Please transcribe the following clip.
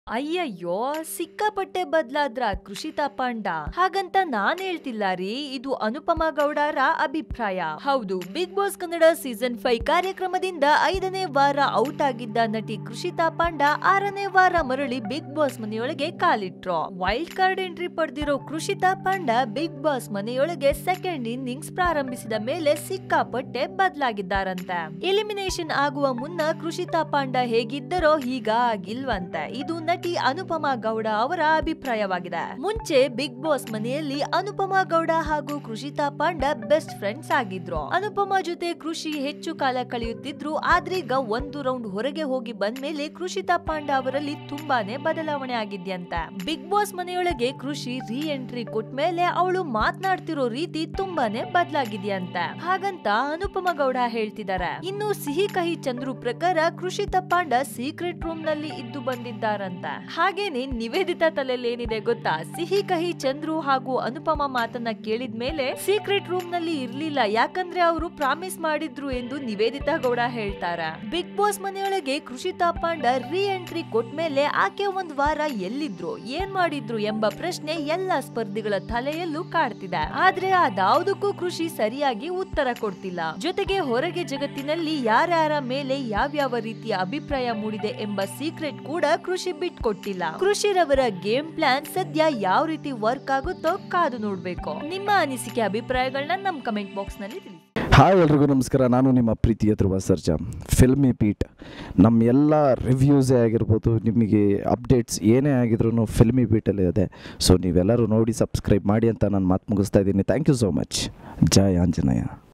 ಅಯ್ಯಯ್ಯೋ ಸಿಕ್ಕಾಪಟ್ಟೆ ಬದ್ಲಾದ್ರ ಕೃಷಿತಾ ಪಾಂಡ ಹಾಗಂತ ನಾನ್ ಹೇಳ್ತಿಲ್ಲ ರೀ ಇದು ಅನುಪಮಾ ಗೌಡರ ಅಭಿಪ್ರಾಯ ಹೌದು Bigg Boss Kannada season five ಕಾರ್ಯಕ್ರಮದಿಂದ ಐದನೇ ವಾರ ಔಟ್ ಆಗಿದ್ದ ನಟಿ ಕೃಷಿತಾ ಪಾಂಡ ಆರನೇ ವಾರ ಮರಳಿ ಬಿಗ್ ಬಾಸ್ ಮನೆಯೊಳಗೆ ಕಾಲಿಟ್ರು ವೈಲ್ಡ್ ಕಾರ್ಡ್ ಎಂಟ್ರಿ ಪಡೆದಿರೋ ಕೃಷಿತಾ ಪಾಂಡ ಬಿಗ್ ಬಾಸ್ ಮನೆಯೊಳಗೆ ಸೆಕೆಂಡ್ ಇನ್ನಿಂಗ್ಸ್ ಪ್ರಾರಂಭಿಸಿದ ಮೇಲೆ ಸಿಕ್ಕಾಪಟ್ಟೆ ಬದಲಾಗಿದ್ದಾರಂತೆ ಎಲಿಮಿನೇಷನ್ ಆಗುವ ಮುನ್ನ ಕೃಷಿತಾ ಪಾಂಡ ಹೇಗಿದ್ದರೋ ಈಗ ಆಗಿಲ್ವಂತೆ ಇದು ನಟಿ ಅನುಪಮಾ ಗೌಡ ಅವರ ಅಭಿಪ್ರಾಯವಾಗಿದೆ ಮುಂಚೆ ಬಿಗ್ ಬಾಸ್ ಮನೆಯಲ್ಲಿ ಅನುಪಮಾ ಗೌಡ ಹಾಗೂ ಕೃಷಿತಾ ಪಾಂಡ ಬೆಸ್ಟ್ ಫ್ರೆಂಡ್ಸ್ ಆಗಿದ್ರು ಅನುಪಮಾ ಜೊತೆ ಕೃಷಿ ಹೆಚ್ಚು ಕಾಲ ಕಳೆಯುತ್ತಿದ್ರು ಆದ್ರೀಗ ಒಂದು ರೌಂಡ್ ಹೊರಗೆ ಹೋಗಿ ಬಂದ್ಮೇಲೆ ಕೃಷಿತಾ ಪಾಂಡ ಅವರಲ್ಲಿ ತುಂಬಾನೇ ಬದಲಾವಣೆ ಆಗಿದ್ಯಂತೆ ಬಿಗ್ ಬಾಸ್ ಮನೆಯೊಳಗೆ ಕೃಷಿ ರೀ ಎಂಟ್ರಿ ಕೊಟ್ಮೇಲೆ ಅವಳು ಮಾತನಾಡ್ತಿರೋ ರೀತಿ ತುಂಬಾನೇ ಬದಲಾಗಿದ್ಯಂತೆ ಹಾಗಂತ ಅನುಪಮಾ ಗೌಡ ಹೇಳ್ತಿದ್ದಾರೆ ಇನ್ನು ಸಿಹಿ ಕಹಿ ಚಂದ್ರು ಪ್ರಕಾರ ಕೃಷಿತಾ ಪಾಂಡ ಸೀಕ್ರೆಟ್ ರೂಮ್ ನಲ್ಲಿ ಇದ್ದು ಬಂದಿದ್ದಾರಂತ ಹಾಗೇನೆ ನಿವೇದಿತಾ ತಲೆಯಲ್ಲಿ ಏನಿದೆ ಗೊತ್ತಾ ಸಿಹಿ ಕಹಿ ಚಂದ್ರು ಹಾಗೂ ಅನುಪಮ ಮಾತನ್ನ ಕೇಳಿದ್ಮೇಲೆ ಸೀಕ್ರೆಟ್ ರೂಮ್ ನಲ್ಲಿ ಇರ್ಲಿಲ್ಲ ಯಾಕಂದ್ರೆ ಅವರು ಪ್ರಾಮಿಸ್ ಮಾಡಿದ್ರು ಎಂದು ನಿವೇದಿತಾ ಗೌಡ ಹೇಳ್ತಾರ ಬಿಗ್ ಬಾಸ್ ಮನೆಯೊಳಗೆ ಕೃಷಿತಾ ಪಾಂಡ ರೀ ಎಂಟ್ರಿ ಕೊಟ್ಮೇಲೆ ಆಕೆ ಒಂದ್ ವಾರ ಎಲ್ಲಿದ್ರು ಏನ್ ಮಾಡಿದ್ರು ಎಂಬ ಪ್ರಶ್ನೆ ಎಲ್ಲ ಸ್ಪರ್ಧಿಗಳ ತಲೆಯಲ್ಲೂ ಕಾಡ್ತಿದೆ ಆದ್ರೆ ಅದಾವುದಕ್ಕೂ ಕೃಷಿ ಸರಿಯಾಗಿ ಉತ್ತರ ಕೊಡ್ತಿಲ್ಲ ಜೊತೆಗೆ ಹೊರಗೆ ಜಗತ್ತಿನಲ್ಲಿ ಯಾರ್ಯಾರ ಮೇಲೆ ಯಾವ್ಯಾವ ರೀತಿಯ ಅಭಿಪ್ರಾಯ ಮೂಡಿದೆ ಎಂಬ ಸೀಕ್ರೆಟ್ ಕೂಡ ಕೃಷಿ ಬಿಟ್ಕೊಟ್ಟಿಲ್ಲ ಕೃಷಿರವರ ಗೇಮ್ ಪ್ಲಾನ್ ಸದ್ಯ ಯಾವ ರೀತಿ ವರ್ಕ್ ಆಗುತ್ತೋ ಕಾದು ನೋಡ್ಬೇಕು ನಿಮ್ಮ ಅನಿಸಿಕೆ ಅಭಿಪ್ರಾಯಗಳನ್ನ ನಮ್ ಕಮೆಂಟ್ ಬಾಕ್ಸ್ ನಲ್ಲಿ ತಿಳಿಸಿ ಹಾಯ್ ಎಲ್ರಿಗೂ ನಮಸ್ಕಾರ ನಾನು ನಿಮ್ಮ ಪ್ರೀತಿಯ ಧ್ರುವ ಸರ್ಜಾ ಫಿಲ್ಮಿ ಪೀಟ್ ನಮ್ಮ ಎಲ್ಲ ರಿವ್ಯೂಸೇ ಆಗಿರ್ಬೋದು ನಿಮಗೆ ಅಪ್ಡೇಟ್ಸ್ ಏನೇ ಆಗಿದ್ರು ಫಿಲ್ಮಿ ಬೀಟಲ್ಲಿ ಇದೆ ಸೊ ನೀವೆಲ್ಲರೂ ನೋಡಿ ಸಬ್ಸ್ಕ್ರೈಬ್ ಮಾಡಿ ಅಂತ ನಾನು ಮಾತು ಮುಗಿಸ್ತಾ ಇದ್ದೀನಿ ಥ್ಯಾಂಕ್ ಯು ಸೋ ಮಚ್ ಜೈ ಆಂಜನೇಯ